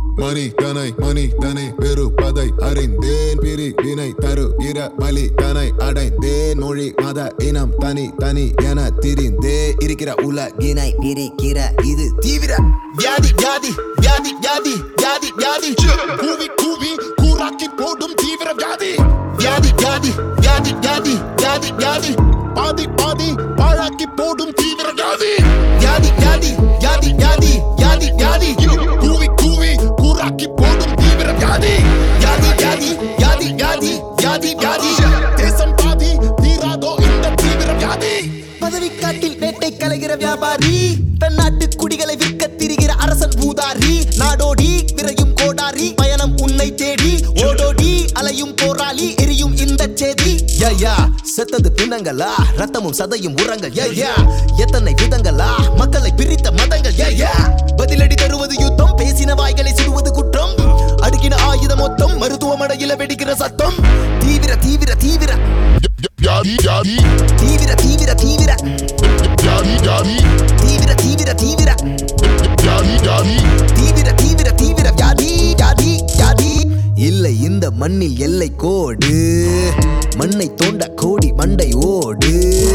மணி தனை மணி தனை வெறுப்பதை அறிந்தேன் பிரி வினை தரு இர பலி தனை அடைந்தேன் மொழி மத இனம் தனி தனி என திரிந்தே இருக்கிற உலகினை பிரிக்கிற இது தீவிர வியாதி வியாதி வியாதி வியாதி வியாதி வியாதி கூவி கூவி கூறாக்கி போடும் தீவிர வியாதி வியாதி வியாதி வியாதி வியாதி வியாதி வியாதி பாதி பாதி பாழாக்கி போடும் தீவிர வியாதி வியாதி வியாதி வியாதி வியாதி வியாதி வியாதி கூவி கூவி கூறாக்கி போடும் தீவிர வியாதி வியாதி வியாதி வியாதி வியாதி வியாதி வியாதி தேசம் பாதி தீராதோ இந்த தீவிர வியாதி பதவிக்காட்டில் வேட்டை கலைகிற வியாபாரி தன் நாட்டு குடிகளை விற்க திரிகிற அரசன் பூதாரி நாடோடி விரையும் கோடாரி பயணம் உன்னை தேடி ஓடோடி அலையும் போராளி எரியும் இந்த செய்தி யா யா செத்தது பிணங்களா ரத்தமும் சதையும் உரங்கள் யா யா எத்தனை விதங்களா மக்களை பிரித்த மதங்கள் யா யா பதிலடி தருவது யுத்தம் பேசின வாய்களை சுடுவது குற்றம் அடுக்கின ஆயுதம் மொத்தம் மருத்துவமனையில வெடிக்கிற சத்தம் தீவிர தீவிர தீவிர வியாதி வியாதி தீவிர தீவிர தீவிர வியாதி வியாதி தீவிர தீவிர தீவிர வியாதி வியாதி தீவிர தீவிர தீவிர வியாதி வியாதி வியாதி இல்லை இந்த மண்ணில் எல்லை கோடு மண்ணை தோண்ட கோடி மண்டை ஓடு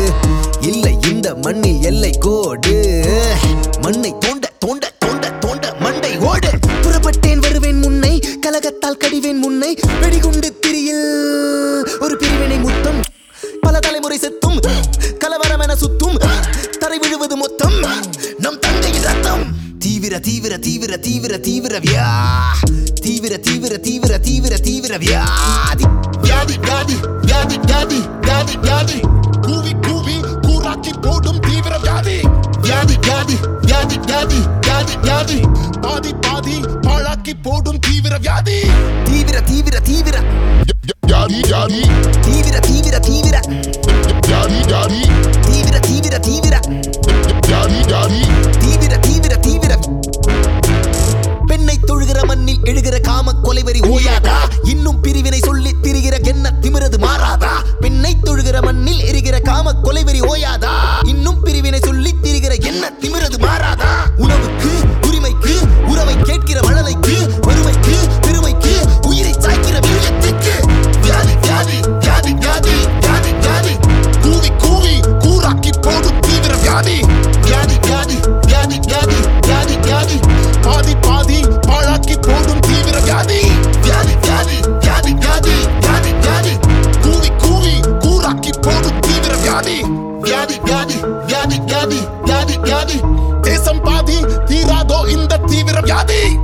இல்லை இந்த மண்ணில் எல்லை கோடு மண்ணை தோண்ட தோண்ட தோண்ட தோண்ட மண்டை ஓடு புறப்பட்டேன் வருவேன் முன்னை கலகத்தால் கடிவேன் முன்னை வெடிகுண்டு திரியில் ஒரு பிரிவினை முத்தம் பல தலைமுறை செத்தும் கலவரம் என சுத்தும் தரை விழுவது மொத்தம் நம் தந்தையின் ரத்தம் தீவிர தீவிர தீவிர தீவிர தீவிர வியா தீவிர தீவிர தீவிர தீவிர தீவிர வியாதி வியாதி வியாதி வியாதி வியாதி வியாதி வியாதி கூவி கூவி கூறாக்கி போடும் தீவிர வியாதி வியாதி வியாதி வியாதி வியாதி வியாதி வியாதி பாதி பாதி பாழாக்கி போடும் தீவிர வியாதி தீவிர தீவிர தீவிர வியாதி வியாதி தீவிர தீவிர தீவிர வியாதி வியாதி தீவிர தீவிர தீவிர வியாதி வியாதி தீவிர தீவிர தீவிர பெண்ணை தொழுகிற மண்ணில் எழுகிற காம கொலைவரி ஓயாதா இன்னும் பிரிவினை சொல்லி திரிகிற என்ன திமிரது மாறாதா பெண்ணை தொழுகிற மண்ணில் எரிகிற காம கொலைவரி ஓயாதா இன்னும் பிரிவினை சொல்லி திரிகிற என்ன திமிரது மாறாதா உணவுக்கு உரிமைக்கு உறவை கேட்கிற மழலைக்கு வறுமைக்கு பெருமைக்கு உயிரை சாய்க்கிற வீரியத்துக்கு வியாதி வியாதி வியாதி வியாதி வியாதி வியாதி கூவி கூவி கூறாக்கி போடும் தீவிர வியாதி வியாதி வியாதி வியாதி வியாதி வியாதி வியாதி பாதி பாதி பாழாக்கி போடும் தீவிர வியாதி வியாதி வியாதி வியாதி வியாதி வியாதி வியாதி கூவி கூவி கூறாக்கி போடும் தீவிர வியாதி வியாதி வியாதி வியாதி வியாதி வியாதி வியாதி தேசம் பாதி தீராதோ இந்த தீவிர வியாதி